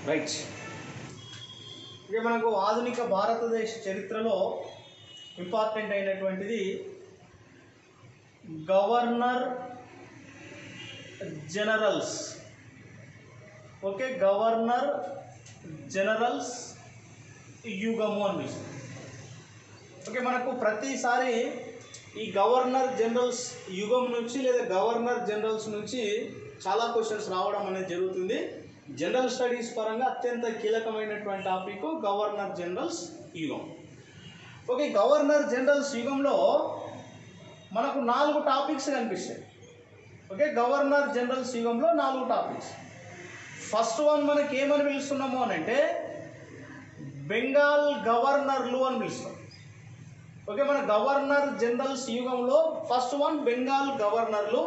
right ఇక మనకు ఆధునిక భారతదేశ చరిత్రలో ఇంపార్టెంట్ అయినటువంటిది governor generals okay governor generals యుగము అని పిలుస్తుంది ఓకే మనకు ప్రతిసారి ఈ గవర్నర్ జనరల్స్ యుగం నుంచి లేదా గవర్నర్ జనరల్స్ నుంచి చాలా క్వశ్చన్స్ రావడం అనేది జరుగుతుంది జనరల్ స్టడీస్ పరంగా అత్యంత కీలకమైనటువంటి టాపిక్ గవర్నర్ జనరల్స్ యుగం ఓకే గవర్నర్ జనరల్స్ యుగంలో మనకు నాలుగు టాపిక్స్ కనిపిస్తాయి ఓకే గవర్నర్ జనరల్స్ యుగంలో నాలుగు టాపిక్స్ ఫస్ట్ వన్ మనకి ఏమని పిలుస్తున్నాము అని అంటే బెంగాల్ గవర్నర్లు అని పిలుస్తాం ఓకే మన గవర్నర్ జనరల్స్ యుగంలో ఫస్ట్ వన్ బెంగాల్ గవర్నర్లు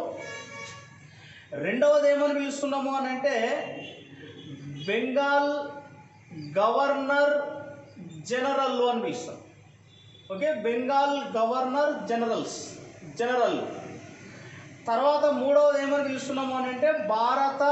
రెండవది ఏమని పిలుస్తున్నాము అని అంటే బెంగాల్ గవర్నర్ జనరల్ అని పిలుస్తాం okay Bengal governor generals general తర్వాత మూడవది ఏమని పిలుస్తున్నాము అని అంటే భారత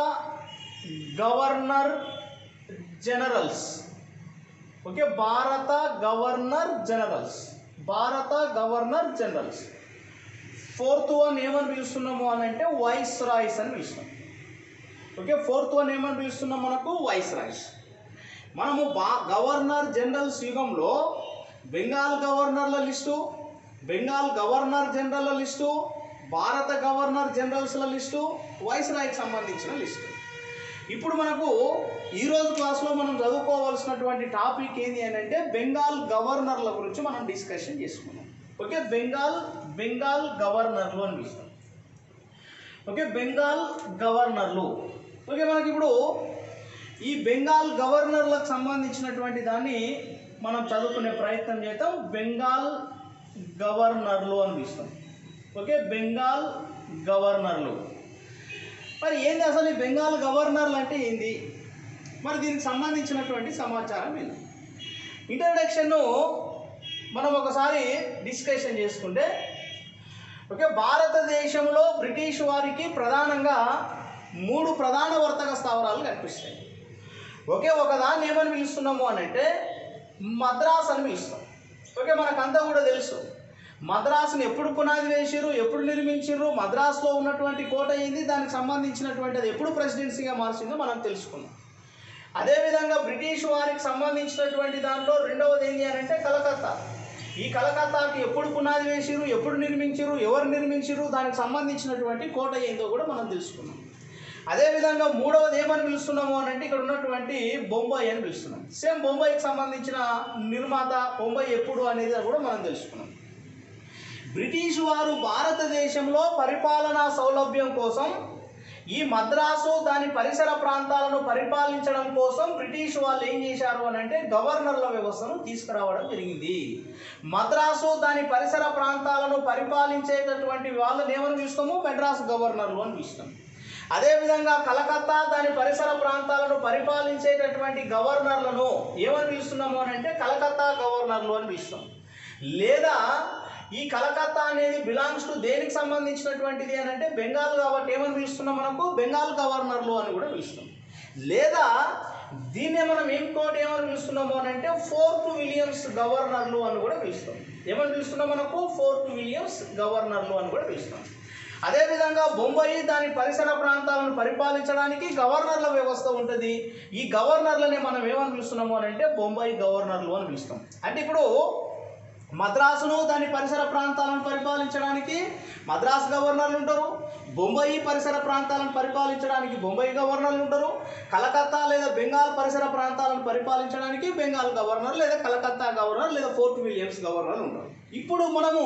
గవర్నర్ జనరల్స్ ఓకే భారత గవర్నర్ జనరల్స్ భారత గవర్నర్ జనరల్స్ ఫోర్త్ వన్ ఏమని పిలుస్తున్నాము అని అంటే వైస్ రాయ్స్ అని పిలుస్తాం ఓకే ఫోర్త్ వన్ ఏమని పిలుస్తున్నాం మనకు వైస్ రాయ్స్ మనము బా గవర్నర్ జనరల్స్ యుగంలో బెంగాల్ గవర్నర్ల లిస్టు బెంగాల్ గవర్నర్ జనరల్ల లిస్టు భారత గవర్నర్ జనరల్స్ల లిస్టు వైస్ రాయ్కి సంబంధించిన లిస్టు ఇప్పుడు మనకు ఈరోజు క్లాస్లో మనం చదువుకోవాల్సినటువంటి టాపిక్ ఏంటి అని అంటే బెంగాల్ గవర్నర్ల గురించి మనం డిస్కషన్ చేసుకున్నాం ఓకే బెంగాల్ బెంగాల్ గవర్నర్లు అని పిలుస్తాం ఓకే బెంగాల్ గవర్నర్లు ఓకే మనకి ఇప్పుడు ఈ బెంగాల్ గవర్నర్లకు సంబంధించినటువంటి దాన్ని మనం చదువుకునే ప్రయత్నం చేద్దాం బెంగాల్ గవర్నర్లు అని పిలుస్తాం ఓకే బెంగాల్ గవర్నర్లు మరి ఏంది అసలు ఈ బెంగాల్ గవర్నర్లు అంటే ఏంది మరి దీనికి సంబంధించినటువంటి సమాచారం ఏంది ఇంట్రడక్షన్ను మనం ఒకసారి డిస్కషన్ చేసుకుంటే ఓకే భారతదేశంలో బ్రిటిష్ వారికి ప్రధానంగా మూడు ప్రధాన వర్తక స్థావరాలు కనిపిస్తాయి ఒకే ఒకదాన్ని ఏమని పిలుస్తున్నాము అని అంటే మద్రాస్ అని పిలుస్తాం ఓకే మనకంతా కూడా తెలుసు మద్రాసుని ఎప్పుడు పునాది వేసిర్రు ఎప్పుడు నిర్మించిర్రు మద్రాసులో ఉన్నటువంటి కోట ఏంది దానికి సంబంధించినటువంటి అది ఎప్పుడు ప్రెసిడెన్సీగా మార్చిందో మనం తెలుసుకున్నాం అదేవిధంగా బ్రిటిష్ వారికి సంబంధించినటువంటి దాంట్లో రెండవది ఏంటి అని అంటే కలకత్తా ఈ కలకత్తాకి ఎప్పుడు పునాది వేసిర్రు ఎప్పుడు నిర్మించిర్రు ఎవరు నిర్మించిర్రు దానికి సంబంధించినటువంటి కోట ఏందో కూడా మనం తెలుసుకున్నాం అదేవిధంగా మూడవది ఏమని పిలుస్తున్నాము అని అంటే ఇక్కడ ఉన్నటువంటి బొంబాయి అని పిలుస్తున్నాం సేమ్ బొంబాయికి సంబంధించిన నిర్మాత బొంబాయి ఎప్పుడు అనేది కూడా మనం తెలుసుకున్నాం బ్రిటిష్ వారు భారతదేశంలో పరిపాలనా సౌలభ్యం కోసం ఈ మద్రాసు దాని పరిసర ప్రాంతాలను పరిపాలించడం కోసం బ్రిటిష్ వాళ్ళు ఏం చేశారు అని అంటే గవర్నర్ల వ్యవస్థను తీసుకురావడం జరిగింది మద్రాసు దాని పరిసర ప్రాంతాలను పరిపాలించేటటువంటి వాళ్ళని ఏమని పిలుస్తాము మెడ్రాస్ గవర్నర్లు అని పిలుస్తాం అదేవిధంగా కలకత్తా దాని పరిసర ప్రాంతాలను పరిపాలించేటటువంటి గవర్నర్లను ఏమని పిలుస్తున్నాము అని అంటే కలకత్తా గవర్నర్లు అని పిలుస్తాం లేదా ఈ కలకత్తా అనేది బిలాంగ్స్ టు దేనికి సంబంధించినటువంటిది అని అంటే బెంగాల్ కాబట్టి ఏమని పిలుస్తున్నాం మనకు బెంగాల్ గవర్నర్లు అని కూడా పిలుస్తాం లేదా దీన్నే మనం ఏం కోట్ ఏమని పిలుస్తున్నాము అని అంటే ఫోర్త్ విలియమ్స్ గవర్నర్లు అని కూడా పిలుస్తాం ఏమని పిలుస్తున్నాం మనకు ఫోర్త్ విలియమ్స్ గవర్నర్లు అని కూడా పిలుస్తాం అదేవిధంగా బొంబాయి దాని పరిసర ప్రాంతాలను పరిపాలించడానికి గవర్నర్ల వ్యవస్థ ఉంటుంది ఈ గవర్నర్లని మనం ఏమని పిలుస్తున్నాము అని అంటే బొంబాయి గవర్నర్లు అని పిలుస్తాం అంటే ఇప్పుడు మద్రాసును దాని పరిసర ప్రాంతాలను పరిపాలించడానికి మద్రాసు గవర్నర్లు ఉంటారు బొంబాయి పరిసర ప్రాంతాలను పరిపాలించడానికి బొంబాయి గవర్నర్లు ఉంటారు కలకత్తా లేదా బెంగాల్ పరిసర ప్రాంతాలను పరిపాలించడానికి బెంగాల్ గవర్నర్ లేదా కలకత్తా గవర్నర్ లేదా ఫోర్ట్ విలియమ్స్ గవర్నర్ ఉంటారు ఇప్పుడు మనము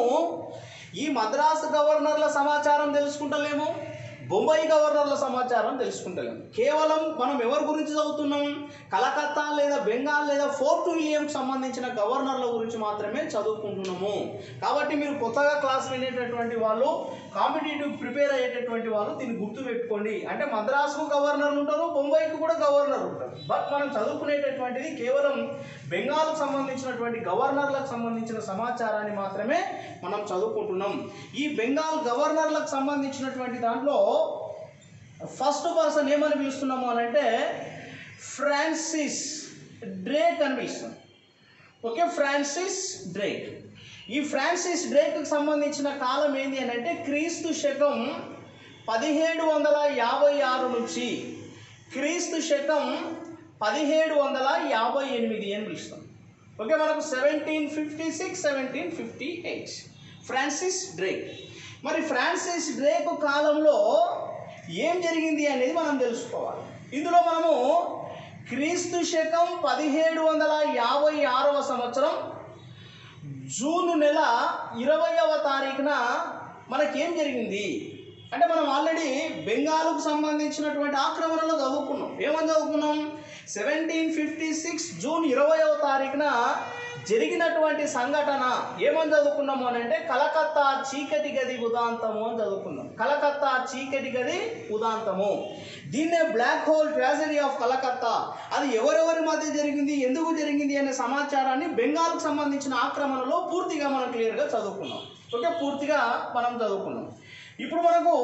ఈ మద్రాసు గవర్నర్ల సమాచారం తెలుసుకుంటలేము బొంబాయి గవర్నర్ల సమాచారం తెలుసుకుంటలేము కేవలం మనం ఎవరి గురించి చదువుతున్నాం కలకత్తా లేదా బెంగాల్ లేదా ఫోర్ట్ విలియంకి సంబంధించిన గవర్నర్ల గురించి మాత్రమే చదువుకుంటున్నాము కాబట్టి మీరు కొత్తగా క్లాస్ వినేటటువంటి వాళ్ళు కాంపిటేటివ్ ప్రిపేర్ అయ్యేటటువంటి వాళ్ళు దీన్ని గుర్తుపెట్టుకోండి అంటే మద్రాసుకు గవర్నర్లు ఉంటారు బొంబాయికి కూడా గవర్నర్ ఉంటారు బట్ మనం చదువుకునేటటువంటిది కేవలం బెంగాల్కు సంబంధించినటువంటి గవర్నర్లకు సంబంధించిన సమాచారాన్ని మాత్రమే మనం చదువుకుంటున్నాం ఈ బెంగాల్ గవర్నర్లకు సంబంధించినటువంటి దాంట్లో ఫస్ట్ పర్సన్ ఏమని పిలుస్తున్నాము అని అంటే ఫ్రాన్సిస్ డ్రేక్ అని పిలుస్తాం ఓకే ఫ్రాన్సిస్ డ్రేక్ ఈ ఫ్రాన్సిస్ డ్రేక్కి సంబంధించిన కాలం ఏంటి అని అంటే క్రీస్తు శకం పదిహేడు వందల యాభై ఆరు నుంచి క్రీస్తు శకం పదిహేడు వందల యాభై ఎనిమిది అని పిలుస్తాం ఓకే మనకు seventeen fifty six seventeen fifty eight Francis Drake మరి ఫ్రాన్సిస్ డ్రేక్ కాలంలో ఏం జరిగింది అనేది మనం తెలుసుకోవాలి ఇందులో మనము క్రీస్తు శకం పదిహేడు వందల యాభై ఆరవ సంవత్సరం జూన్ నెల ఇరవైవ తారీఖున మనకేం జరిగింది అంటే మనం ఆల్రెడీ బెంగాల్కు సంబంధించినటువంటి ఆక్రమణలో చదువుకున్నాం ఏమని చదువుకున్నాం సెవెంటీన్ ఫిఫ్టీ సిక్స్ జూన్ ఇరవైవ తారీఖున జరిగినటువంటి సంఘటన ఏమని చదువుకున్నాము అని అంటే కలకత్తా చీకటి గది ఉదాంతము అని చదువుకున్నాం కలకత్తా చీకటి గది ఉదాంతము దీన్నే black hole tragedy of Calcutta అది ఎవరెవరి మధ్య జరిగింది ఎందుకు జరిగింది అనే సమాచారాన్ని బెంగాల్కు సంబంధించిన ఆక్రమణలో పూర్తిగా మనం క్లియర్గా చదువుకున్నాం ఓకే పూర్తిగా మనం చదువుకున్నాం ఇప్పుడు మనకు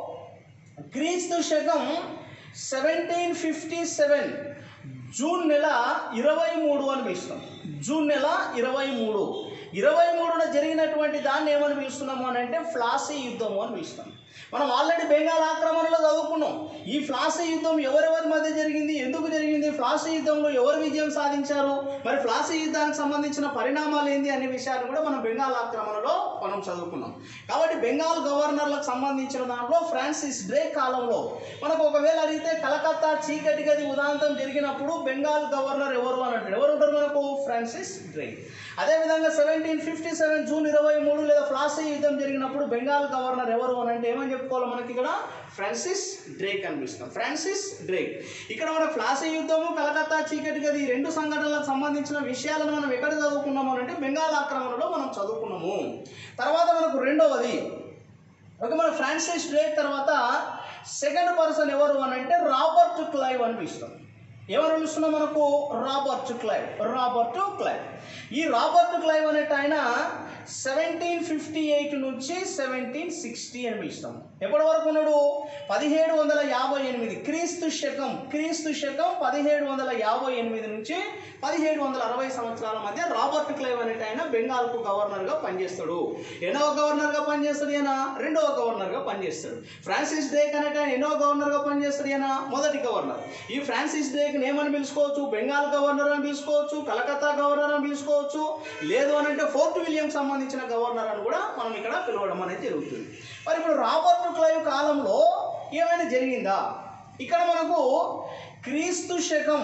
క్రీస్తు శకం సెవెంటీన్ ఫిఫ్టీ సెవెన్ జూన్ నెల ఇరవై మూడు అని పిలుస్తాం జూన్ నెల ఇరవై మూడు ఇరవై మూడున జరిగినటువంటి దాన్ని ఏమని పిలుస్తున్నాము అని అంటే ఫ్లాసీ యుద్ధము అని పిలుస్తాం మనం ఆల్రెడీ బెంగాల్ ఆక్రమణలో చదువుకున్నాం ఈ ఫ్లాసీ యుద్ధం ఎవరెవరి మధ్య జరిగింది ఎందుకు జరిగింది ఫ్లాసీ యుద్ధంలో ఎవరు విజయం సాధించారు మరి ఫ్లాసీ యుద్ధానికి సంబంధించిన పరిణామాలు ఏంది అనే విషయాలు కూడా మనం బెంగాల్ ఆక్రమణలో మనం చదువుకున్నాం కాబట్టి బెంగాల్ గవర్నర్లకు సంబంధించిన దాంట్లో ఫ్రాన్సిస్ డ్రేక్ కాలంలో మనకు ఒకవేళ అడిగితే కలకత్తా చీకటి గది ఉదాంతం జరిగినప్పుడు బెంగాల్ గవర్నర్ ఎవరు అని అంటారు ఎవరు ఉంటారు మనకు ఫ్రాన్సిస్ డ్రేక్ అదేవిధంగా సెవెంటీన్ ఫిఫ్టీ సెవెన్ జూన్ ఇరవై మూడు లేదా ఫ్లాసీ యుద్ధం జరిగినప్పుడు బెంగాల్ గవర్నర్ ఎవరు అని అంటే ఏమని చెప్పుకోవాలి మనకి ఇక్కడ ఫ్రాన్సిస్ డ్రేక్ అనిపిస్తాం ఫ్రాన్సిస్ డ్రేక్ ఇక్కడ మన ఫ్లాసీ యుద్ధము కలకత్తా చీకటి గది ఈ రెండు సంఘటనలకు సంబంధించిన విషయాలను మనం ఎక్కడ చదువుకున్నాము అని అంటే బెంగాల్ ఆక్రమణలో మనం చదువుకున్నాము తర్వాత మనకు రెండవది ఓకే మన ఫ్రాన్సిస్ డ్రేక్ తర్వాత సెకండ్ పర్సన్ ఎవరు అని అంటే రాబర్ట్ క్లైవ్ అని పిలుస్తాం ఎవరు పిలుస్తున్నాం మనకు రాబర్ట్ క్లైవ్ రాబర్ట్ క్లైవ్ ఈ రాబర్ట్ క్లైవ్ అనేట ఆయన సెవెంటీన్ ఫిఫ్టీ ఎయిట్ నుంచి సెవెంటీన్ సిక్స్టీ అని పిలుస్తాం ఎప్పటి వరకు ఉన్నాడు పదిహేడు వందల యాభై ఎనిమిది క్రీస్తు శకం క్రీస్తు శకం పదిహేడు వందల యాభై ఎనిమిది నుంచి పదిహేడు వందల అరవై సంవత్సరాల మధ్య రాబర్ట్ క్లైవ్ అనేట ఆయన బెంగాల్కు గవర్నర్గా పనిచేస్తాడు ఎన్నో గవర్నర్గా పనిచేస్తాడు ఈయన రెండవ గవర్నర్గా పనిచేస్తాడు ఫ్రాన్సిస్ డ్రేక్ అనేట ఆయన ఎన్నో గవర్నర్గా పనిచేస్తాడు ఈయన మొదటి గవర్నర్ ఈ ఫ్రాన్సిస్ డ్రేక్ని ఏమని పిలుచుకోవచ్చు బెంగాల్ గవర్నర్ అని పిలుచుకోవచ్చు కలకత్తా గవర్నర్ అని పిలుచుకోవచ్చు లేదు అని అంటే ఫోర్ట్ విలియం సంబంధించిన గవర్నర్ అని కూడా మనం ఇక్కడ పిలవడం అనేది జరుగుతుంది మరి ఇప్పుడు రాబర్ట్ క్లైవ్ కాలంలో ఏమైనా జరిగిందా ఇక్కడ మనకు క్రీస్తు శకం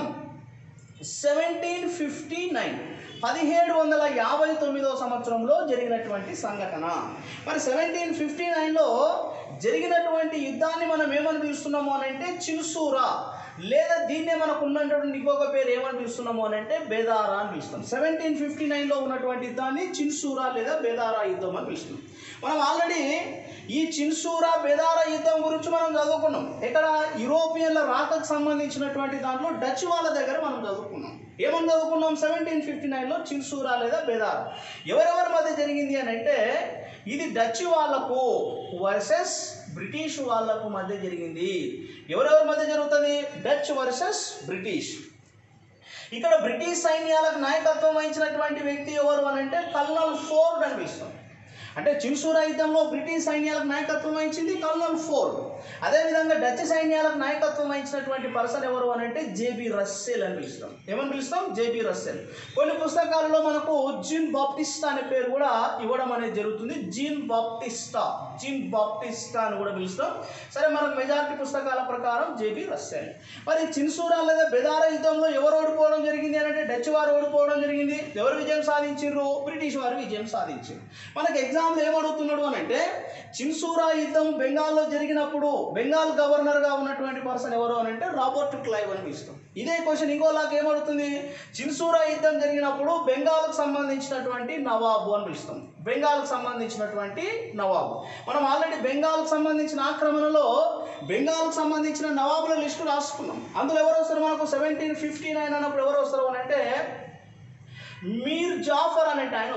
సెవెంటీన్ ఫిఫ్టీ నైన్ పదిహేడు వందల యాభై తొమ్మిదో సంవత్సరంలో జరిగినటువంటి సంఘటన మరి సెవెంటీన్ ఫిఫ్టీ నైన్లో జరిగినటువంటి యుద్ధాన్ని మనం ఏమని పిలుస్తున్నాము అని అంటే చిన్సూరా లేదా దీన్నే మనకు ఉన్నటువంటి ఇంకొక పేరు ఏమని పిలుస్తున్నాము అని అంటే బేదారా అని పిలుస్తాం సెవెంటీన్ ఫిఫ్టీ నైన్లో ఉన్నటువంటి యుద్ధాన్ని చిన్సూరా లేదా బేదారా యుద్ధం అని పిలుస్తున్నాం మనం ఆల్రెడీ ఈ చిన్సూరా బెదారా యుద్ధం గురించి మనం చదువుకున్నాం ఇక్కడ యూరోపియన్ల రాకకు సంబంధించినటువంటి దాంట్లో డచ్ వాళ్ళ దగ్గర మనం చదువుకున్నాం ఏమని చదువుకున్నాం సెవెంటీన్ ఫిఫ్టీ నైన్లో చిన్సూరా లేదా బెదారా ఎవరెవరి మధ్య జరిగింది అని అంటే ఇది డచ్ వాళ్ళకు వర్సెస్ బ్రిటిష్ వాళ్ళకు మధ్య జరిగింది ఎవరెవరి మధ్య జరుగుతుంది డచ్ వర్సెస్ బ్రిటిష్ ఇక్కడ బ్రిటిష్ సైన్యాలకు నాయకత్వం వహించినటువంటి వ్యక్తి ఎవరు అని అంటే కల్నల్ ఫోర్డ్ అనిపిస్తాం అంటే చిన్సూరా యుద్ధంలో బ్రిటిష్ సైన్యాలకు నాయకత్వం వహించింది కల్నల్ ఫోర్డ్ అదేవిధంగా డచ్ సైన్యాలకు నాయకత్వం వహించినటువంటి పర్సన్ ఎవరు అని అంటే జేబి రస్సెల్ అని పిలుస్తాం ఏమని పిలుస్తాం జేబి రస్సెల్ కొన్ని పుస్తకాలలో మనకు జీన్ బాప్టిస్టా అనే పేరు కూడా ఇవ్వడం అనేది జరుగుతుంది జీన్ బాప్టిస్టా జీన్ బాప్టిస్టా అని కూడా పిలుస్తాం సరే మనకు మెజారిటీ పుస్తకాల ప్రకారం జేబి రస్సెల్ మరి చిన్సూరా లేదా బెదారా యుద్ధంలో ఎవరు ఓడిపోవడం జరిగింది అని అంటే డచ్ వారు ఓడిపోవడం జరిగింది ఎవరు విజయం సాధించారు బ్రిటిష్ వారు విజయం సాధించారు మనకు ఎగ్జామ్లో ఏమడుగుతున్నాడు అని అంటే చిన్సూరా యుద్ధం బెంగాల్లో జరిగినప్పుడు బెంగాల్ గవర్నర్గా ఉన్నటువంటి పర్సన్ ఎవరు అని అంటే రాబర్ట్ క్లైవ్ అని పిలుస్తాం ఇదే క్వశ్చన్ ఇంకోలాగా ఏమడుగుతుంది చిన్సూరా యుద్ధం జరిగినప్పుడు బెంగాల్కు సంబంధించినటువంటి నవాబు అని పిలుస్తాం బెంగాల్కు సంబంధించినటువంటి నవాబు మనం ఆల్రెడీ బెంగాల్కు సంబంధించిన ఆక్రమణలో బెంగాల్కు సంబంధించిన నవాబుల లిస్టు రాసుకున్నాం అందులో ఎవరు వస్తారు మనకు సెవెంటీన్ ఫిఫ్టీ నైన్ అన్నప్పుడు ఎవరు వస్తారు అని అంటే మీర్ జాఫర్ అనేట ఆయన వస్తాడు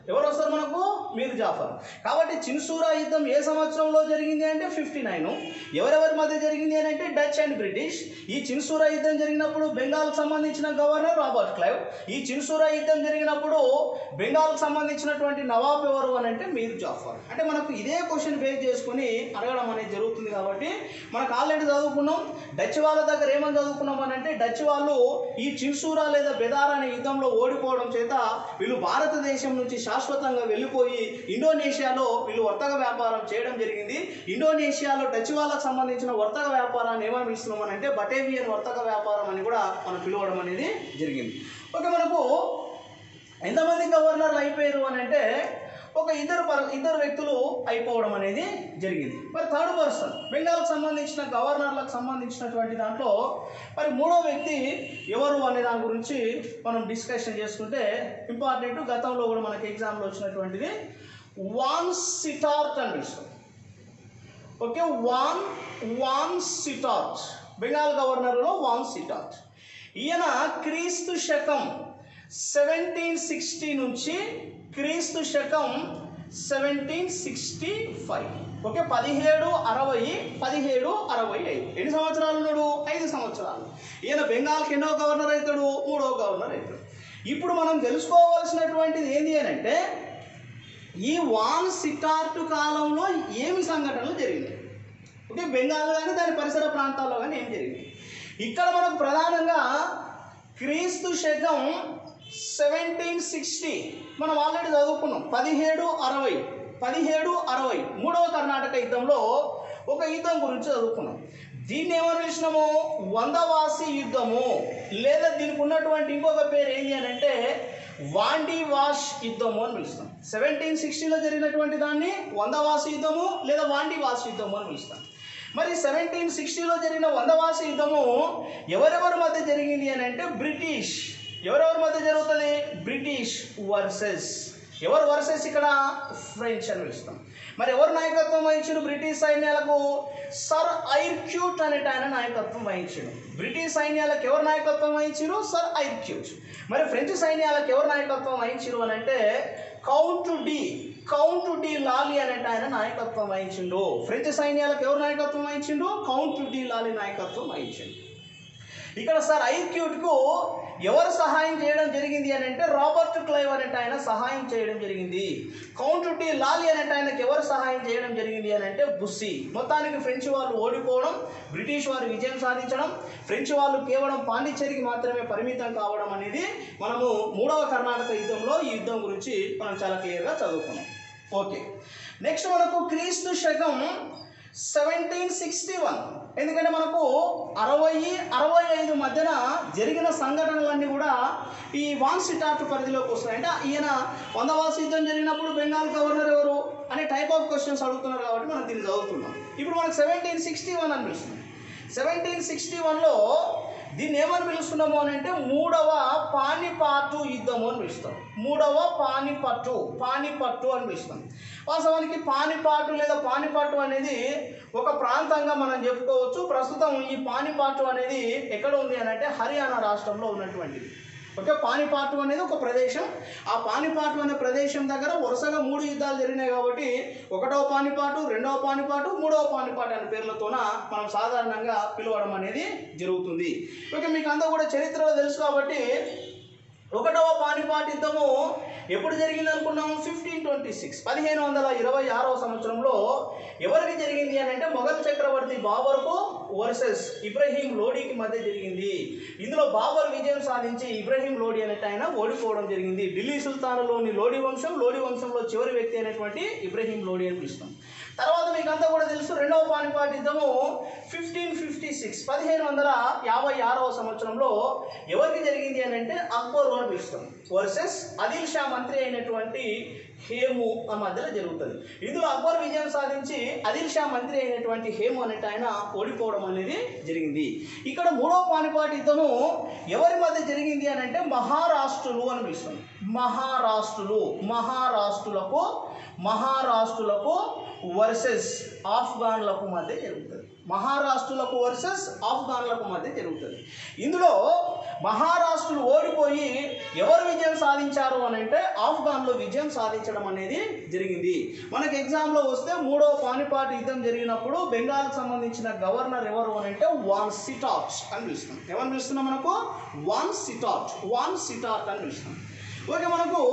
ఎవరు వస్తారు మనకు మీర్ జాఫర్ కాబట్టి చిన్సూరా యుద్ధం ఏ సంవత్సరంలో జరిగింది అంటే ఫిఫ్టీ నైన్ ఎవరెవరి మధ్య జరిగింది అని అంటే డచ్ అండ్ బ్రిటిష్ ఈ చిన్సూరా యుద్ధం జరిగినప్పుడు బెంగాల్కి సంబంధించిన గవర్నర్ రాబర్ట్ క్లైవ్ ఈ చిన్సూరా యుద్ధం జరిగినప్పుడు బెంగాల్కి సంబంధించినటువంటి నవాబ్ ఎవరు అని అంటే మీర్ జాఫర్ అంటే మనకు ఇదే క్వశ్చన్ బేస్ చేసుకుని అడగడం అనేది జరుగుతుంది కాబట్టి మనకు ఆల్రెడీ చదువుకున్నాం డచ్ వాళ్ళ దగ్గర ఏమని చదువుకున్నాం అని అంటే డచ్ వాళ్ళు ఈ చిన్సూరా లేదా బెదార్ అనే యుద్ధంలో ఓడిపోవడం చేత వీళ్ళు భారతదేశం నుంచి శాశ్వతంగా వెళ్ళిపోయి ఇండోనేషియాలో వీళ్ళు వర్తక వ్యాపారం చేయడం జరిగింది ఇండోనేషియాలో డచ్ వాళ్ళకు సంబంధించిన వర్తక వ్యాపారాన్ని ఏమని పిలుస్తున్నాం అని అంటే బటేవియన్ వర్తక వ్యాపారం అని కూడా మనం పిలవడం అనేది జరిగింది ఓకే మనకు ఎంతమంది గవర్నర్లు అయిపోయారు అని అంటే ఒక ఇద్దరు పర్ ఇద్దరు వ్యక్తులు అయిపోవడం అనేది జరిగింది మరి థర్డ్ పర్సన్ బెంగాల్కి సంబంధించిన గవర్నర్లకు సంబంధించినటువంటి దాంట్లో మరి మూడో వ్యక్తి ఎవరు అనే దాని గురించి మనం డిస్కషన్ చేసుకుంటే ఇంపార్టెంట్ గతంలో కూడా మనకి ఎగ్జామ్లో వచ్చినటువంటిది వాన్ సిటార్ట్ అని పిలుస్తాం okay Van Vansittart Bengal గవర్నర్లో వాన్ సిటార్ట్ ఈయన క్రీస్తు శకం సెవెంటీన్ సిక్స్టీ నుంచి క్రీస్తు శకం సెవెంటీన్ సిక్స్టీ ఫైవ్ ఓకే పదిహేడు అరవై పదిహేడు అరవై ఐదు ఎన్ని సంవత్సరాలు ఉన్నాడు ఐదు సంవత్సరాలు ఈయన బెంగాల్కి ఎన్నో గవర్నర్ అవుతాడు మూడో గవర్నర్ అవుతాడు ఇప్పుడు మనం తెలుసుకోవాల్సినటువంటిది ఏంటి అని అంటే ఈ వాన్ సిటార్టు కాలంలో ఏమి సంఘటనలు జరిగినాయి ఓకే బెంగాల్ కానీ దాని పరిసర ప్రాంతాల్లో కానీ ఏం జరిగింది ఇక్కడ మనకు ప్రధానంగా క్రీస్తు శకం సెవెంటీన్ సిక్స్టీ మనం ఆల్రెడీ చదువుకున్నాం పదిహేడు అరవై పదిహేడు అరవై మూడవ కర్ణాటక యుద్ధంలో ఒక యుద్ధం గురించి చదువుకున్నాం దీన్ని ఏమని పిలిచినాము వందవాసి యుద్ధము లేదా దీనికి ఉన్నటువంటి ఇంకొక పేరు ఏంటి అని అంటే వాండి వాష్ యుద్ధము అని పిలుస్తాం సెవెంటీన్ సిక్స్టీలో జరిగినటువంటి దాన్ని వందవాసి యుద్ధము లేదా వాండి వాష్ యుద్ధము అని పిలుస్తాం మరి సెవెంటీన్ సిక్స్టీలో జరిగిన వందవాసి యుద్ధము ఎవరెవరి మధ్య జరిగింది అని అంటే బ్రిటిష్ ఎవరెవరి మధ్య జరుగుతుంది బ్రిటిష్ వర్సెస్ ఎవరు వర్సెస్ ఇక్కడ ఫ్రెంచ్ అని పిలుస్తాం మరి ఎవరు నాయకత్వం వహించారు బ్రిటిష్ సైన్యాలకు సర్ ఐర్క్యూట్ అనేట ఆయన నాయకత్వం వహించాడు బ్రిటిష్ సైన్యాలకు ఎవరు నాయకత్వం వహించారు సర్ ఐర్క్యూట్ మరి ఫ్రెంచ్ సైన్యాలకు ఎవరు నాయకత్వం వహించారు అని అంటే కౌంట్ డి కౌంట్ డి లాలి అనేట ఆయన నాయకత్వం వహించిండు ఫ్రెంచ్ సైన్యాలకు ఎవరు నాయకత్వం వహించిండు కౌంట్ డి లాలి నాయకత్వం వహించిండు ఇక్కడ సార్ ఐక్యూట్కు ఎవరు సహాయం చేయడం జరిగింది అని అంటే రాబర్ట్ క్లైవ్ అనేట ఆయన సహాయం చేయడం జరిగింది కౌంట్ డి లాలి అనేట ఆయనకి ఎవరు సహాయం చేయడం జరిగింది అని అంటే బుస్సి మొత్తానికి ఫ్రెంచ్ వాళ్ళు ఓడిపోవడం బ్రిటిష్ వారు విజయం సాధించడం ఫ్రెంచ్ వాళ్ళు కేవలం పాండిచ్చేరికి మాత్రమే పరిమితం కావడం అనేది మనము మూడవ కర్ణాటక యుద్ధంలో ఈ యుద్ధం గురించి మనం చాలా క్లియర్గా చదువుకున్నాం ఓకే నెక్స్ట్ మనకు క్రీస్తు శకం సెవెంటీన్ సిక్స్టీ వన్ ఎందుకంటే మనకు అరవై అరవై ఐదు మధ్యన జరిగిన సంఘటనలన్నీ కూడా ఈ వాన్ సిటార్ట్ పరిధిలోకి వస్తాయి అంటే ఈయన వందవాస యుద్ధం జరిగినప్పుడు బెంగాల్ గవర్నర్ ఎవరు అనే టైప్ ఆఫ్ క్వశ్చన్స్ అడుగుతున్నారు కాబట్టి మనం దీన్ని చదువుతున్నాం ఇప్పుడు మనకు సెవెంటీన్ సిక్స్టీ వన్ అని పిలుస్తుంది సెవెంటీన్ సిక్స్టీ వన్లో దీన్ని ఏమని పిలుస్తున్నాము అని అంటే మూడవ పానిపాటు యుద్ధము అని పిలుస్తాం మూడవ పానిపట్టు పానిపట్టు అని పిలుస్తాం వాస్తవానికి పానిపాటు లేదా పానిపట్టు అనేది ఒక ప్రాంతంగా మనం చెప్పుకోవచ్చు ప్రస్తుతం ఈ పానిపాటు అనేది ఎక్కడ ఉంది అని అంటే హర్యానా రాష్ట్రంలో ఉన్నటువంటిది ఓకే పానిపాటు అనేది ఒక ప్రదేశం ఆ పానిపాటు అనే ప్రదేశం దగ్గర వరుసగా మూడు యుద్ధాలు జరిగినాయి కాబట్టి ఒకటవ పానిపాటు రెండవ పానిపాటు మూడవ పానిపాటు అనే పేర్లతోన మనం సాధారణంగా పిలవడం అనేది జరుగుతుంది ఓకే మీకు అంతా కూడా చరిత్రలో తెలుసు కాబట్టి ఒకటవ పానిపాట్ యుద్ధము ఎప్పుడు జరిగింది అనుకున్నాము ఫిఫ్టీన్ ట్వంటీ సిక్స్ పదిహేను వందల ఇరవై ఆరవ సంవత్సరంలో ఎవరికి జరిగింది అని అంటే మొఘల్ చక్రవర్తి బాబర్కు వర్సెస్ ఇబ్రహీం లోడీకి మధ్య జరిగింది ఇందులో బాబర్ విజయం సాధించి ఇబ్రహీం లోడీ అనేట ఆయన ఓడిపోవడం జరిగింది ఢిల్లీ సుల్తానులోని లోడీ వంశం లోడీ వంశంలో చివరి వ్యక్తి అయినటువంటి ఇబ్రహీం లోడీ అని పిలుస్తాం తర్వాత మీకు అంతా కూడా తెలుసు రెండవ పానిపాట్ యుద్ధము ఫిఫ్టీన్ ఫిఫ్టీ సిక్స్ పదిహేను వందల యాభై ఆరవ సంవత్సరంలో ఎవరికి జరిగింది అని అంటే అక్బర్ అని పిలుస్తాం వర్సెస్ అదిల్ షా మంత్రి అయినటువంటి హేము ఆ మధ్యలో జరుగుతుంది ఇందులో అక్బర్ విజయం సాధించి అదిల్ షా మంత్రి అయినటువంటి హేము అనేట ఆయన ఓడిపోవడం అనేది జరిగింది ఇక్కడ మూడవ పానిపాటి యుద్ధము ఎవరి మధ్య జరిగింది అని అంటే మహారాష్ట్రులు అని పిలుస్తాం మహారాష్ట్రులు మహారాష్ట్రులకు మహారాష్ట్రులకు వర్సెస్ ఆఫ్ఘాన్లకు మధ్య జరుగుతుంది మహారాష్ట్రులకు వర్సెస్ ఆఫ్ఘాన్లకు మధ్య జరుగుతుంది ఇందులో మహారాష్ట్రలు ఓడిపోయి ఎవరు విజయం సాధించారు అని అంటే ఆఫ్ఘన్లో విజయం సాధించడం అనేది జరిగింది మనకి ఎగ్జామ్లో వస్తే మూడో పానిపాట్ యుద్ధం జరిగినప్పుడు బెంగాల్కి సంబంధించిన గవర్నర్ ఎవరు అని అంటే వాన్ సిటాట్ అని పిలుస్తాం ఎవరు పిలుస్తున్నాం మనకు వాన్ సిటాట్ వాన్ సిటాట్ అని పిలుస్తాం ఓకే మనకు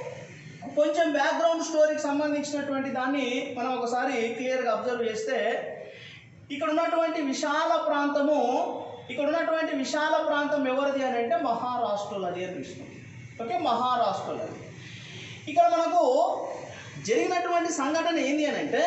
కొంచెం బ్యాక్గ్రౌండ్ స్టోరీకి సంబంధించినటువంటి దాన్ని మనం ఒకసారి క్లియర్గా అబ్జర్వ్ చేస్తే ఇక్కడ ఉన్నటువంటి విశాల ప్రాంతము ఇక్కడ ఉన్నటువంటి విశాల ప్రాంతం ఎవరిది అని అంటే మహారాష్ట్రలది అని పిలుస్తుంది ఓకే మహారాష్ట్రలది ఇక్కడ మనకు జరిగినటువంటి సంఘటన ఏంది అని అంటే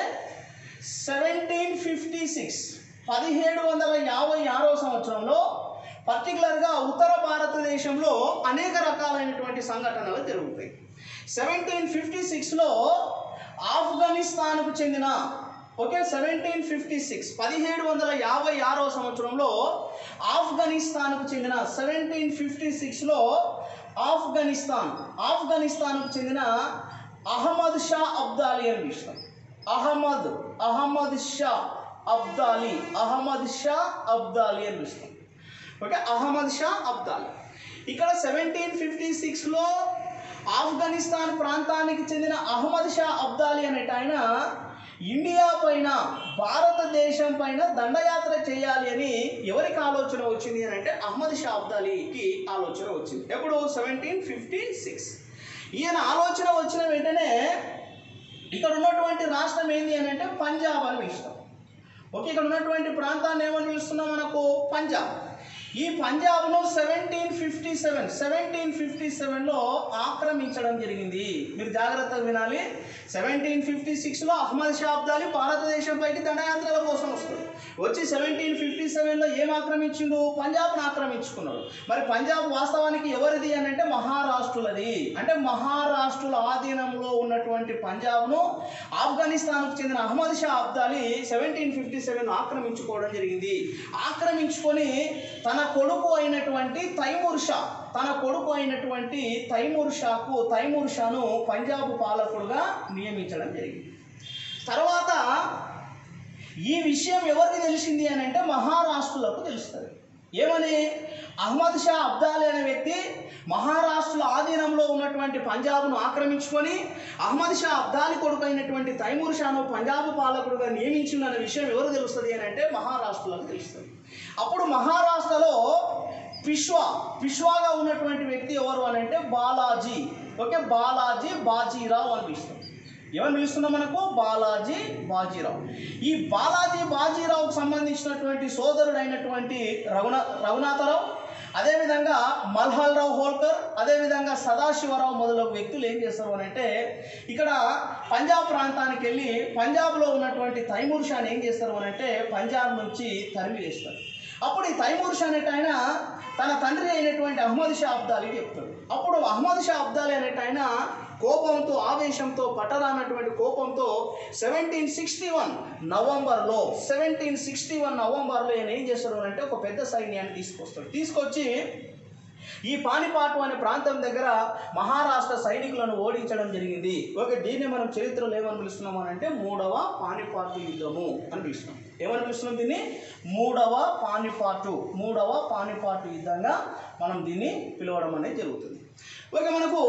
సెవెంటీన్ ఫిఫ్టీ సిక్స్ పదిహేడు వందల యాభై ఆరో సంవత్సరంలో పర్టికులర్గా ఉత్తర భారతదేశంలో అనేక రకాలైనటువంటి సంఘటనలు జరుగుతాయి సెవెంటీన్ ఫిఫ్టీ సిక్స్లో ఆఫ్ఘనిస్తాన్కు చెందిన ఓకే సెవెంటీన్ ఫిఫ్టీ సిక్స్ పదిహేడు వందల యాభై ఆరో సంవత్సరంలో ఆఫ్ఘనిస్తాన్కు చెందిన సెవెంటీన్ ఫిఫ్టీ సిక్స్లో ఆఫ్ఘనిస్తాన్ ఆఫ్ఘనిస్తాన్కు చెందిన అహ్మద్ షా అబ్దాలి అని పిలుస్తాం అహ్మద్ అహ్మద్ షా అబ్దాలి అహ్మద్ షా అబ్దాలి అని పిలుస్తాం ఓకే అహ్మద్ షా అబ్దాలి ఇక్కడ సెవెంటీన్ ఫిఫ్టీ సిక్స్లో ఆఫ్ఘనిస్తాన్ ప్రాంతానికి చెందిన అహ్మద్ షా అబ్దాలి అనేట ఆయన ఇండియా పైన భారతదేశం పైన దండయాత్ర చేయాలి అని ఎవరికి ఆలోచన వచ్చింది అని అంటే అహ్మద్ షా అబ్దాలీకి ఆలోచన వచ్చింది ఎప్పుడు సెవెంటీన్ ఫిఫ్టీ సిక్స్ ఈయన ఆలోచన వచ్చిన వెంటనే ఇక్కడ ఉన్నటువంటి రాష్ట్రం ఏంది అని అంటే పంజాబ్ అని పిలుస్తాం ఓకే ఇక్కడ ఉన్నటువంటి ప్రాంతాన్ని ఏమని పిలుస్తున్నాం మనకు పంజాబ్ ఈ పంజాబ్ను seventeen fifty seven seventeen fifty సెవెన్లో ఆక్రమించడం జరిగింది మీరు జాగ్రత్తగా వినాలి సెవెంటీన్ ఫిఫ్టీ సిక్స్లో అహ్మద్ షా అబ్దాలి భారతదేశం పైకి దండయాత్రల కోసం వస్తాడు వచ్చి సెవెంటీన్ ఫిఫ్టీ సెవెన్లో ఏం ఆక్రమించిండు పంజాబ్ను ఆక్రమించుకున్నాడు మరి పంజాబ్ వాస్తవానికి ఎవరిది అని అంటే మహారాష్ట్రులది అంటే మహారాష్ట్రుల ఆధీనంలో ఉన్నటువంటి పంజాబ్ను ఆఫ్ఘనిస్తాన్కు చెందిన Ahmad Shah Abdali seventeen fifty seven ఆక్రమించుకోవడం జరిగింది ఆక్రమించుకొని తన కొడుకు అయినటువంటి తైమూర్ షా తన కొడుకు అయినటువంటి తైమూర్ షాకు తైమూర్ షాను పంజాబ్ పాలకుడుగా నియమించడం జరిగింది తర్వాత ఈ విషయం ఎవరికి తెలిసింది అని అంటే మహారాష్ట్రులకు తెలుస్తుంది ఏమని అహ్మద్ షా అబ్దాలి అనే వ్యక్తి మహారాష్ట్రల ఆధీనంలో ఉన్నటువంటి పంజాబ్ను ఆక్రమించుకొని అహ్మద్ షా అబ్దాలి కొడుకు అయినటువంటి తైమూర్ షాను పంజాబ్ పాలకుడుగా నియమించిందనే విషయం ఎవరు తెలుస్తుంది అని అంటే మహారాష్ట్రలకు తెలుస్తుంది అప్పుడు మహారాష్ట్రలో పిష్వా పిష్వాగా ఉన్నటువంటి వ్యక్తి ఎవరు అని అంటే బాలాజీ ఓకే బాలాజీ బాజీరావు అని పిలుస్తాం ఎవరు పిలుస్తున్నాం మనకు బాలాజీ బాజీరావు ఈ బాలాజీ బాజీరావుకు సంబంధించినటువంటి సోదరుడైనటువంటి రఘునా రఘునాథరావు అదేవిధంగా మల్హాల్రావు హోల్కర్ అదేవిధంగా సదాశివరావు మొదలగు వ్యక్తులు ఏం చేస్తారు అని అంటే ఇక్కడ పంజాబ్ ప్రాంతానికి వెళ్ళి పంజాబ్లో ఉన్నటువంటి తైమూర్ షాని ఏం చేస్తారు అని అంటే పంజాబ్ నుంచి తరిమి వేస్తారు అప్పుడు ఈ తైమూర్ షా అనేట ఆయన తన తండ్రి అయినటువంటి అహ్మద్ షా అబ్దాలి చెప్తాడు అప్పుడు అహ్మద్ షా అబ్దాలి అనేట ఆయన కోపంతో ఆవేశంతో పట్టరానటువంటి కోపంతో సెవెంటీన్ సిక్స్టీ వన్ నవంబర్లో సెవెంటీన్ సిక్స్టీ వన్ నవంబర్లో ఆయన ఏం చేస్తాడు అని అంటే ఒక పెద్ద సైన్యాన్ని తీసుకొస్తాడు తీసుకొచ్చి ఈ పానిపాటు అనే ప్రాంతం దగ్గర మహారాష్ట్ర సైనికులను ఓడించడం జరిగింది ఓకే దీన్ని మనం చరిత్రలో ఏమని పిలుస్తున్నాం అని అంటే మూడవ పానిపాటు యుద్ధము అని పిలుస్తున్నాం ఏమని పిలుస్తున్నాం దీన్ని మూడవ పానిపాటు మూడవ పానిపాటు యుద్ధంగా మనం దీన్ని పిలవడం అనేది జరుగుతుంది ఓకే మనకు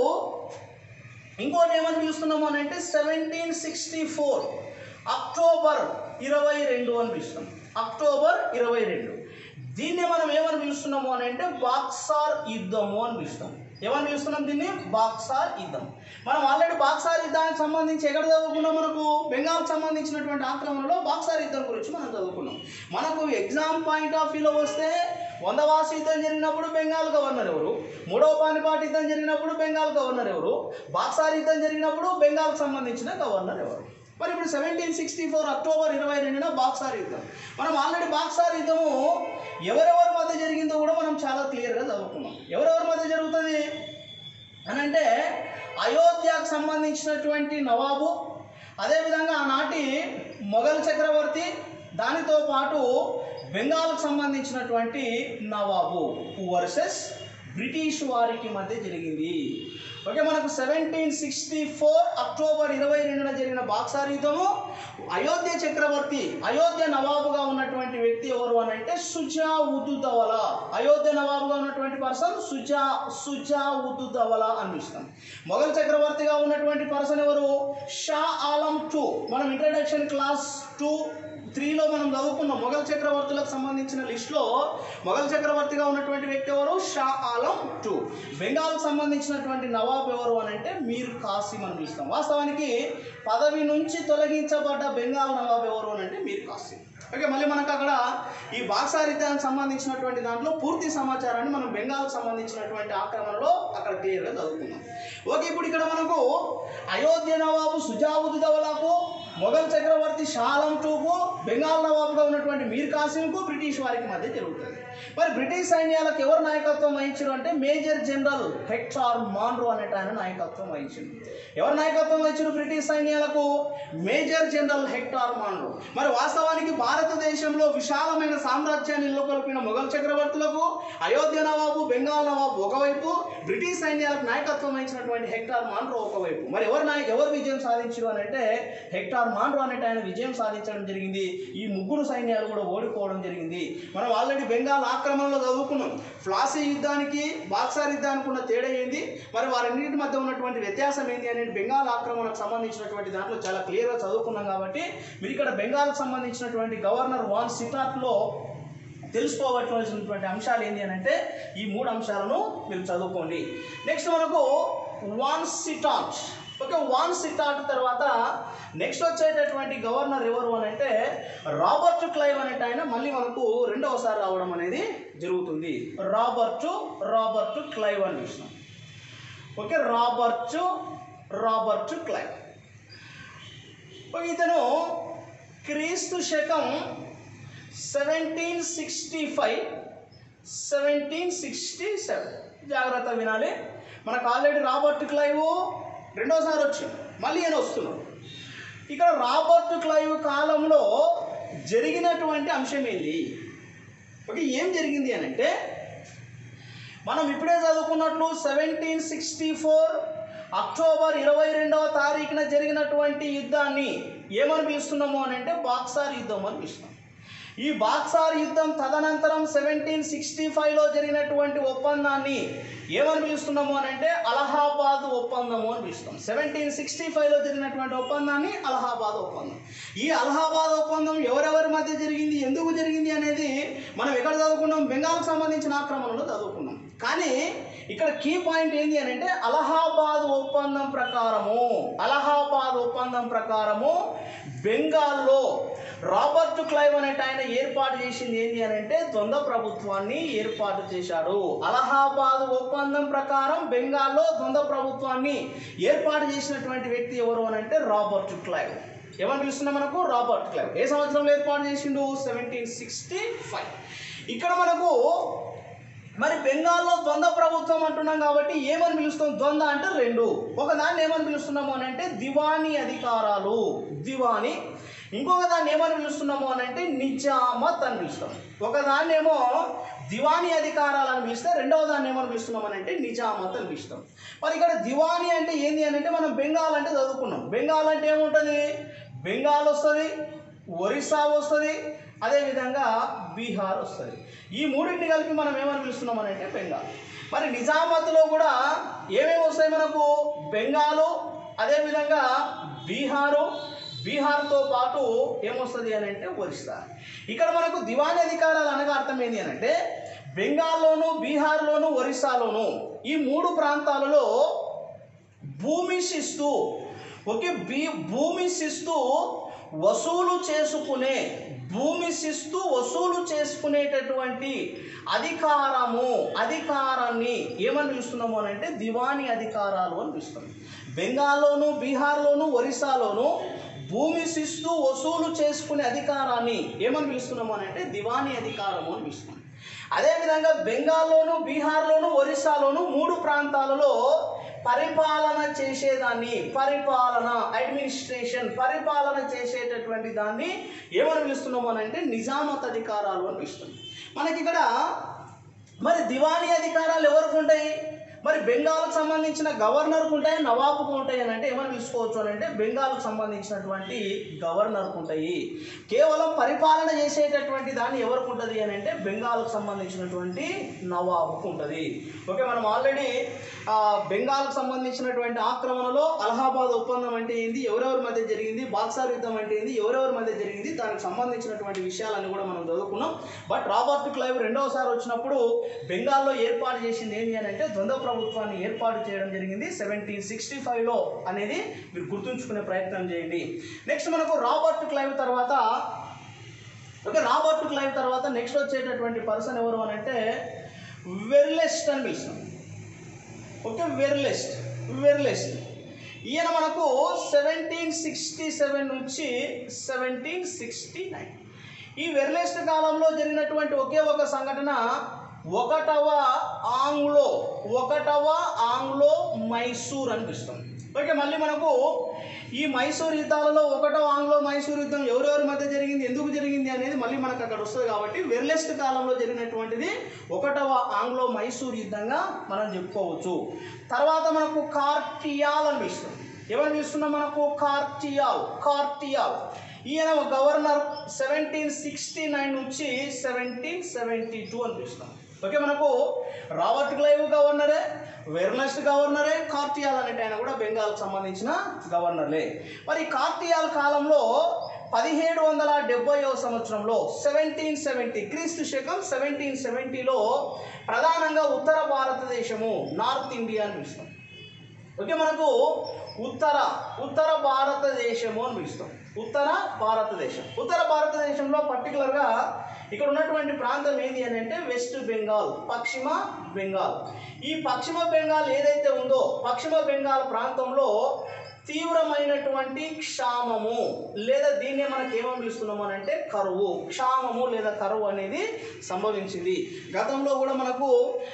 ఇంకోటి ఏమని పిలుస్తున్నాము అని అంటే సెవెంటీన్ సిక్స్టీ ఫోర్ అక్టోబర్ ఇరవై రెండు అని పిలుస్తాం అక్టోబర్ ఇరవై రెండు దీన్ని మనం ఏమని పిలుస్తున్నాము అని అంటే బాక్సార్ యుద్ధము అని పిలుస్తాం ఏమని పిలుస్తున్నాం దీన్ని బాక్సార్ యుద్ధం మనం ఆల్రెడీ బాక్సార్ యుద్ధానికి సంబంధించి ఎక్కడ చదువుకున్నాం మనకు బెంగాల్కి సంబంధించినటువంటి ఆక్రమణలో బాక్సార్ యుద్ధం గురించి మనం చదువుకున్నాం మనకు ఎగ్జామ్ పాయింట్ ఆఫ్ వ్యూలో వస్తే వందవాస యుద్ధం జరిగినప్పుడు బెంగాల్ గవర్నర్ ఎవరు మూడవ పానిపాట్ యుద్ధం జరిగినప్పుడు బెంగాల్ గవర్నర్ ఎవరు బాక్సార్ యుద్ధం జరిగినప్పుడు బెంగాల్కి సంబంధించిన గవర్నర్ ఎవరు మరి ఇప్పుడు సెవెంటీన్ సిక్స్టీ ఫోర్ అక్టోబర్ ఇరవై రెండున బాక్సార్ యుద్ధం మనం ఆల్రెడీ బాక్సార్ యుద్ధము ఎవరెవరి మధ్య జరిగిందో కూడా మనం చాలా క్లియర్గా చదువుకున్నాం ఎవరెవరి మధ్య జరుగుతుంది అని అంటే అయోధ్యకు సంబంధించినటువంటి నవాబు అదేవిధంగా ఆనాటి మొఘల్ చక్రవర్తి దానితో పాటు బెంగాల్కు సంబంధించినటువంటి నవాబు వర్సెస్ బ్రిటిష్ వారికి మధ్య జరిగింది ఓకే మనకు సెవెంటీన్ సిక్స్టీ ఫోర్ అక్టోబర్ ఇరవై రెండున జరిగిన బాక్సార్ యుద్ధము అయోధ్య చక్రవర్తి అయోధ్య నవాబుగా ఉన్నటువంటి వ్యక్తి ఎవరు అని అంటే సుజా ఉద్దుదవల అయోధ్య నవాబుగా ఉన్నటువంటి పర్సన్ సుజా సుజా ఉద్దుదవల అనిపిస్తాం మొఘల్ చక్రవర్తిగా ఉన్నటువంటి పర్సన్ ఎవరు షా ఆలం టూ మనం ఇంట్రడక్షన్ క్లాస్ టూ త్రీలో మనం చదువుకున్నాం మొఘల్ చక్రవర్తులకు సంబంధించిన లిస్టులో మొఘల్ చక్రవర్తిగా ఉన్నటువంటి వ్యక్తి ఎవరు షా ఆలం టూ బెంగాల్కి సంబంధించినటువంటి నవాబ్ ఎవరు అని అంటే మీర్ కాసిం అని పిలుస్తాం వాస్తవానికి పదవి నుంచి తొలగించబడ్డ బెంగాల్ నవాబ్ ఎవరు అని అంటే మీర్ కాసిం ఓకే మళ్ళీ మనకు అక్కడ ఈ బాక్సారిత్యానికి సంబంధించినటువంటి దాంట్లో పూర్తి సమాచారాన్ని మనం బెంగాల్కి సంబంధించినటువంటి ఆక్రమణలో అక్కడ క్లియర్గా చదువుకున్నాం ఓకే ఇప్పుడు ఇక్కడ మనకు అయోధ్య నవాబు సుజావుద్దవలకు మొఘల్ చక్రవర్తి షాలం టూకు బెంగాల్ నవాబుగా ఉన్నటువంటి మీర్ కాసింకు బ్రిటిష్ వారికి మధ్య జరుగుతుంది మరి బ్రిటిష్ సైన్యాలకు ఎవరు నాయకత్వం వహించారు అంటే మేజర్ జనరల్ హెక్టార్ మాన్రో అనేట ఆయన నాయకత్వం వహించారు ఎవరు నాయకత్వం వహించారు బ్రిటిష్ సైన్యాలకు మేజర్ జనరల్ హెక్టార్ మాన్రో మరి వాస్తవానికి భారతదేశంలో విశాలమైన సామ్రాజ్యాన్ని నెలకొల్పిన మొఘల్ చక్రవర్తులకు అయోధ్య నవాబు బెంగాల్ నవాబు ఒకవైపు బ్రిటిష్ సైన్యాలకు నాయకత్వం వహించినటువంటి హెక్టార్ మాన్రో ఒకవైపు మరి ఎవరు నాయ ఎవరు విజయం సాధించారు అని అంటే హెక్టార్ మాన్రో అనేట ఆయన విజయం సాధించడం జరిగింది ఈ ముగ్గురు సైన్యాలు కూడా ఓడిపోవడం జరిగింది మనం ఆల్రెడీ బెంగాల్ ఆక్రమణలో చదువుకున్నాం ఫ్లాసీ యుద్ధానికి బాక్సార్ యుద్ధానికి ఉన్న తేడా ఏంది మరి వారన్నింటి మధ్య ఉన్నటువంటి వ్యత్యాసం ఏంది అనేది బెంగాల్ ఆక్రమణకు సంబంధించినటువంటి దాంట్లో చాలా క్లియర్గా చదువుకున్నాం కాబట్టి మీరు ఇక్కడ బెంగాల్కి సంబంధించినటువంటి గవర్నర్ వాన్ సిటాట్లో తెలుసుకోవలసినటువంటి అంశాలు ఏంటి అని అంటే ఈ మూడు అంశాలను మీరు చదువుకోండి నెక్స్ట్ మనకు Vansittart okay Vansittart తర్వాత నెక్స్ట్ వచ్చేటటువంటి గవర్నర్ ఎవరు అని అంటే రాబర్ట్ క్లైవ్ అనేట ఆయన మళ్ళీ మనకు రెండవసారి రావడం అనేది జరుగుతుంది రాబర్ట్ రాబర్ట్ క్లైవ్ అని చూసినాం okay Robert Robert Clive okay, ఇతను క్రీస్తు శకం seventeen sixty five seventeen sixty seven జాగ్రత్త వినాలి మనకు ఆల్రెడీ రాబర్ట్ క్లైవ్ రెండోసారి వచ్చింది మళ్ళీ ఈయన వస్తున్నాడు ఇక్కడ రాబర్ట్ క్లైవ్ కాలంలో జరిగినటువంటి అంశం ఏంది ఓకే ఏం జరిగింది అని అంటే మనం ఇప్పుడే చదువుకున్నట్లు సెవెంటీన్ సిక్స్టీ ఫోర్ అక్టోబర్ ఇరవై రెండవ తారీఖున జరిగినటువంటి యుద్ధాన్ని ఏమని పిలుస్తున్నాము అని అంటే బాక్సార్ యుద్ధం అని పిలుస్తున్నాం ఈ బాక్సార్ యుద్ధం తదనంతరం సెవెంటీన్ సిక్స్టీ ఫైవ్లో జరిగినటువంటి ఒప్పందాన్ని ఏమని పిలుస్తున్నాము అని అంటే అలహాబాద్ ఒప్పందము అని పిలుస్తాం సెవెంటీన్ సిక్స్టీ ఫైవ్లో జరిగినటువంటి ఒప్పందాన్ని అలహాబాద్ ఒప్పందం ఈ అలహాబాద్ ఒప్పందం ఎవరెవరి మధ్య జరిగింది ఎందుకు జరిగింది అనేది మనం ఎక్కడ చదువుకున్నాం బెంగాల్కి సంబంధించిన ఆక్రమణలో చదువుకున్నాం కానీ ఇక్కడ కీ పాయింట్ ఏంటి అని అంటే అలహాబాద్ ఒప్పందం ప్రకారము అలహాబాద్ ఒప్పందం ప్రకారము బెంగాల్లో రాబర్ట్ క్లైవ్ అనేట ఆయన ఏర్పాటు చేసింది ఏంటి అని అంటే ద్వంద్వ ప్రభుత్వాన్ని ఏర్పాటు చేశాడు అలహాబాద్ ఒప్పందం ప్రకారం బెంగాల్లో ద్వంద్వ ప్రభుత్వాన్ని ఏర్పాటు చేసినటువంటి వ్యక్తి ఎవరు అని అంటే రాబర్ట్ క్లైవ్ ఏమని పిలుస్తున్నాం మనకు రాబర్ట్ క్లైవ్ ఏ సంవత్సరంలో ఏర్పాటు చేసిండు సెవెంటీన్ సిక్స్టీ ఫైవ్ ఇక్కడ మనకు మరి బెంగాల్లో ద్వంద్వ ప్రభుత్వం అంటున్నాం కాబట్టి ఏమని పిలుస్తాం ద్వంద్వ అంటే రెండు ఒక దాన్ని ఏమని పిలుస్తున్నాము అని అంటే దివానీ అధికారాలు దివానీ ఇంకొక దాన్ని ఏమని పిలుస్తున్నాము అని అంటే నిజామత్ అని పిలుస్తాం ఒక దాన్ని ఏమో దివానీ అధికారాలు అని పిలిస్తే రెండవ దాన్ని ఏమని పిలుస్తున్నాం అని అంటే నిజామత్ అని పిలుస్తాం మరి ఇక్కడ దివానీ అంటే ఏంది అని అంటే మనం బెంగాల్ అంటే చదువుకున్నాం బెంగాల్ అంటే ఏముంటుంది బెంగాల్ వస్తుంది ఒరిస్సా వస్తుంది అదేవిధంగా బీహార్ వస్తుంది ఈ మూడింటిని కలిపి మనం ఏమని పిలుస్తున్నాం అని అంటే బెంగాల్ మరి నిజామాబాద్లో కూడా ఏమేమి వస్తాయి మనకు బెంగాలు అదేవిధంగా బీహారు బీహార్తో పాటు ఏమొస్తుంది అని అంటే ఒరిస్సా ఇక్కడ మనకు దివానీ అధికారాలు అనగా అర్థం ఏంటి అని అంటే బెంగాల్లోను బీహార్లోను ఒరిస్సాలోను ఈ మూడు ప్రాంతాలలో భూమి శిస్తు ఓకే బీ భూమి శిస్తు వసూలు చేసుకునే భూమి శిస్తు వసూలు చేసుకునేటటువంటి అధికారము అధికారాన్ని ఏమని పిలుస్తున్నాము అని అంటే దివానీ అధికారాలు అని పిలుస్తాం బెంగాల్లోను బీహార్లోను ఒరిస్సాలోను భూమి శిస్తు వసూలు చేసుకునే అధికారాన్ని ఏమని పిలుస్తున్నాము అని అంటే దివానీ అధికారము అని పిలుస్తున్నాం అదేవిధంగా బెంగాల్లోను బీహార్లోను ఒరిస్సాలోను మూడు ప్రాంతాలలో పరిపాలన చేసేదాన్ని పరిపాలన అడ్మినిస్ట్రేషన్ పరిపాలన చేసేటటువంటి దాన్ని ఏమని పిలుస్తున్నాము అని అంటే నిజామత్ అధికారాలు అని పిలుస్తున్నాం మనకి ఇక్కడ మరి దివానీ అధికారాలు ఎవరికి ఉంటాయి మరి బెంగాల్కి సంబంధించిన గవర్నర్కు ఉంటాయి నవాబుకు ఉంటాయి అని అంటే ఏమని పిలుచుకోవచ్చు అని అంటే బెంగాల్కు సంబంధించినటువంటి గవర్నర్కు ఉంటాయి కేవలం పరిపాలన చేసేటటువంటి దాన్ని ఎవరికి ఉంటుంది అని అంటే బెంగాల్కు సంబంధించినటువంటి నవాబుకు ఉంటుంది ఓకే మనం ఆల్రెడీ బెంగాల్కు సంబంధించినటువంటి ఆక్రమణలో అలహాబాద్ ఒప్పందం అంటే ఏంది ఎవరెవరి మధ్య జరిగింది బాక్సార్ యుద్ధం అంటే ఏంది ఎవరెవరి మధ్య జరిగింది దానికి సంబంధించినటువంటి విషయాలన్నీ కూడా మనం చదువుకున్నాం బట్ రాబర్ట్ క్లైవ్ రెండవసారి వచ్చినప్పుడు బెంగాల్లో ఏర్పాటు చేసింది ఏంటి అని అంటే ద్వంద్వ ప్రభుత్వాన్ని ఏర్పాటు చేయడం జరిగింది సెవెంటీన్ సిక్స్టీ ఫైవ్లో అనేది మీరు గుర్తుంచుకునే ప్రయత్నం చేయండి నెక్స్ట్ మనకు రాబర్ట్ క్లైవ్ తర్వాత ఓకే రాబర్ట్ క్లైవ్ తర్వాత నెక్స్ట్ వచ్చేటటువంటి పర్సన్ ఎవరు అని అంటే వెర్లెస్ట్ అని పిలుస్తాం ఓకే వెర్లెస్ట్ వెర్లెస్ట్ ఈయన మనకు సెవెంటీన్ సిక్స్టీ సెవెన్ నుంచి సెవెంటీన్ సిక్స్టీ నైన్ ఈ వెర్లెస్ట్ కాలంలో జరిగినటువంటి ఒకే ఒక సంఘటన ఒకటవ ఆంగ్లో ఒకటవ ఆంగ్లో మైసూర్ అనిపిస్తుంది ఓకే మళ్ళీ మనకు ఈ మైసూర్ యుద్ధాలలో ఒకటో ఆంగ్లో మైసూర్ యుద్ధం ఎవరెవరి మధ్య జరిగింది ఎందుకు జరిగింది అనేది మళ్ళీ మనకు అక్కడ వస్తుంది కాబట్టి వెర్లెస్ట్ కాలంలో జరిగినటువంటిది ఒకటవ ఆంగ్లో మైసూర్ యుద్ధంగా మనం చెప్పుకోవచ్చు తర్వాత మనకు కార్టియాల్ అనిపిస్తుంది ఎవరు పిలుస్తున్నాం మనకు కార్టియాల్ కార్టియాల్ ఈయన ఒక గవర్నర్ సెవెంటీన్ సిక్స్టీ నైన్ నుంచి సెవెంటీన్ సెవెంటీ టూ అనిపిస్తాం ఓకే మనకు రాబర్ట్ క్లైవ్ గవర్నరే వెర్నెస్ట్ గవర్నరే కార్టియాల్ అనేటి ఆయన కూడా బెంగాల్కి సంబంధించిన గవర్నర్లే మరి కార్టియాల్ కాలంలో పదిహేడు వందల డెబ్బైవ సంవత్సరంలో సెవెంటీన్ సెవెంటీ క్రీస్తు శకం సెవెంటీన్ సెవెంటీలో ప్రధానంగా ఉత్తర భారతదేశము నార్త్ ఇండియా అని పిలుస్తాం ఓకే మనకు ఉత్తర ఉత్తర భారతదేశము అని పిలుస్తాం ఉత్తర భారతదేశం ఉత్తర భారతదేశంలో పర్టికులర్గా ఇక్కడ ఉన్నటువంటి ప్రాంతం ఏంటి అని అంటే వెస్ట్ బెంగాల్ పశ్చిమ బెంగాల్ ఈ పశ్చిమ బెంగాల్ ఏదైతే ఉందో పశ్చిమ బెంగాల్ ప్రాంతంలో తీవ్రమైనటువంటి క్షామము లేదా దీన్నే మనకి ఏమని పిలుస్తున్నాము అని అంటే కరువు క్షామము లేదా కరువు అనేది సంభవించింది గతంలో కూడా మనకు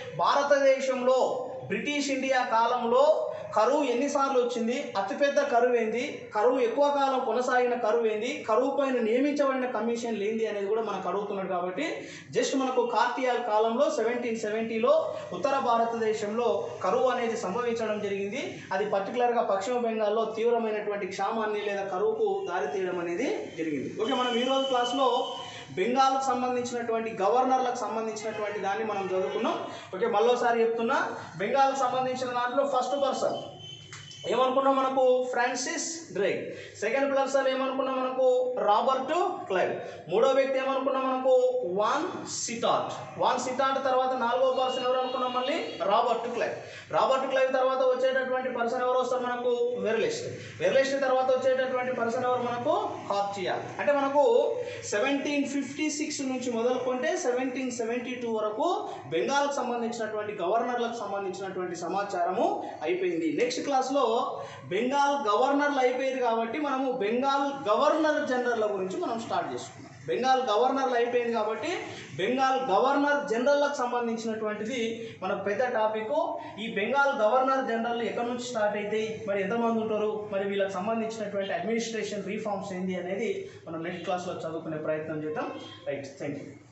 భారతదేశంలో బ్రిటిష్ ఇండియా కాలంలో కరువు ఎన్నిసార్లు వచ్చింది అతిపెద్ద కరువు ఏంది కరువు ఎక్కువ కాలం కొనసాగిన కరువు ఏంది కరువు పైన నియమించబడిన కమిషన్ లేనిది అనేది కూడా మనకు అడుగుతున్నాడు కాబట్టి జస్ట్ మనకు కార్తియాల్ కాలంలో సెవెంటీన్ సెవెంటీలో ఉత్తర భారతదేశంలో కరువు అనేది సంభవించడం జరిగింది అది పర్టికులర్గా పశ్చిమ బెంగాల్లో తీవ్రమైనటువంటి క్షామాన్ని లేదా కరువుకు దారితీయడం అనేది జరిగింది ఓకే మనం ఈరోజు క్లాస్లో బెంగాల్కు సంబంధించినటువంటి గవర్నర్లకు సంబంధించినటువంటి దాన్ని మనం చదువుకున్నాం ఓకే మళ్ళోసారి చెప్తున్నా బెంగాల్కి సంబంధించిన దాంట్లో ఫస్ట్ పర్సన్ ఏమనుకున్నాం మనకు ఫ్రాన్సిస్ డ్రేక్ సెకండ్ పర్సన్ ఏమనుకున్నాం మనకు రాబర్ట్ క్లైవ్ మూడో వ్యక్తి ఏమనుకున్నాం మనకు వాన్ సిటార్ట్ వాన్ సిటార్ట్ తర్వాత నాలుగో పర్సన్ ఎవరు అనుకున్నాం మళ్ళీ రాబర్ట్ క్లైవ్ రాబర్ట్ క్లైవ్ తర్వాత వచ్చేటటువంటి పర్సన్ ఎవరు వస్తారు మనకు వెర్లిస్ట్ వెర్లిస్ట్ తర్వాత వచ్చేటటువంటి పర్సన్ ఎవరు మనకు హార్చియా అంటే మనకు సెవెంటీన్ ఫిఫ్టీ సిక్స్ నుంచి మొదలుకుంటే సెవెంటీన్ సెవెంటీ టూ వరకు బెంగాల్కి సంబంధించినటువంటి గవర్నర్లకు సంబంధించినటువంటి సమాచారము అయిపోయింది నెక్స్ట్ క్లాస్లో బెంగాల్ గవర్నర్లు అయిపోయారు కాబట్టి మనము బెంగాల్ గవర్నర్ జనరల్ గురించి మనం స్టార్ట్ చేసుకున్నాం బెంగాల్ గవర్నర్లు అయిపోయింది కాబట్టి బెంగాల్ గవర్నర్ జనరల్లకు సంబంధించినటువంటిది మనకు పెద్ద టాపిక్ ఈ బెంగాల్ గవర్నర్ జనరల్ ఎక్కడి నుంచి స్టార్ట్ అవుతాయి మరి ఎంతమంది ఉంటారు మరి వీళ్ళకి సంబంధించినటువంటి అడ్మినిస్ట్రేషన్ రీఫార్మ్స్ ఏంది అనేది మనం నెక్స్ట్ క్లాస్లో చదువుకునే ప్రయత్నం చేద్దాం రైట్ థ్యాంక్ యూ